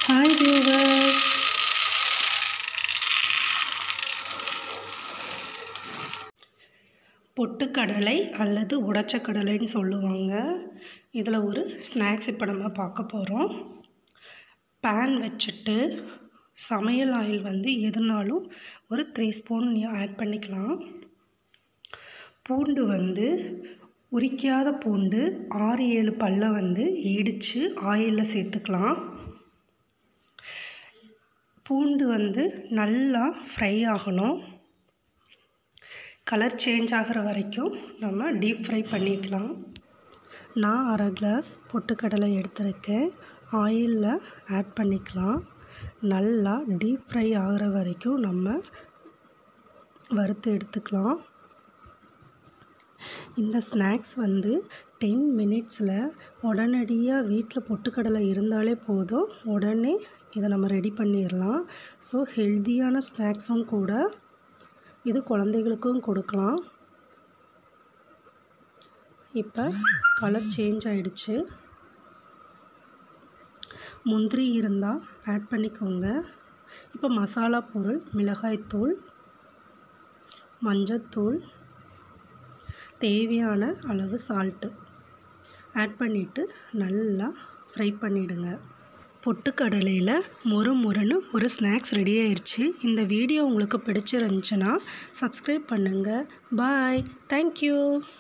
hi viewer பொட்டுக்கடலை அல்லது உடைச்ச கடலைன்னு சொல்லுவாங்க இதில் ஒரு ஸ்நாக்ஸ் இப்போ நம்ம பார்க்க போகிறோம் பேன் வச்சுட்டு சமையல் ஆயில் வந்து எதுனாலும் ஒரு த்ரீ ஸ்பூன் ஆட் பண்ணிக்கலாம் பூண்டு வந்து உரிக்காத பூண்டு ஆறு ஏழு பல்ல வந்து இடித்து ஆயிலில் சேர்த்துக்கலாம் பூண்டு வந்து நல்லா ஃப்ரை ஆகணும் கலர் சேஞ்ச் ஆகிற வரைக்கும் நம்ம டீப் ஃப்ரை பண்ணிக்கலாம் நான் அரை கிளாஸ் பொட்டுக்கடலை எடுத்திருக்கேன் ஆயிலில் ஆட் பண்ணிக்கலாம் நல்லா டீப் ஃப்ரை ஆகிற வரைக்கும் நம்ம வறுத்து எடுத்துக்கலாம் இந்த ஸ்நாக்ஸ் வந்து டென் மினிட்ஸில் உடனடியாக வீட்டில் பொட்டுக்கடலை இருந்தாலே போதும் உடனே இதை நம்ம ரெடி பண்ணிடலாம் ஸோ ஹெல்த்தியான ஸ்நாக்ஸும் கூட இது குழந்தைகளுக்கும் கொடுக்கலாம் இப்போ கலர் சேஞ்ச் ஆகிடுச்சு முந்திரி இருந்தால் ஆட் பண்ணிக்கோங்க இப்போ மசாலா பொருள் மிளகாய்த்தூள் மஞ்சத்தூள் தேவையான அளவு சால்ட்டு ஆட் பண்ணிவிட்டு நல்லா ஃப்ரை பண்ணிவிடுங்க பொட்டுக்கடலையில் மொறு மொறுன்னு ஒரு ஸ்நாக்ஸ் ரெடி ஆயிடுச்சு இந்த வீடியோ உங்களுக்கு பிடிச்சிருந்துச்சுன்னா சப்ஸ்கிரைப் பண்ணுங்கள் பாய் தேங்க்யூ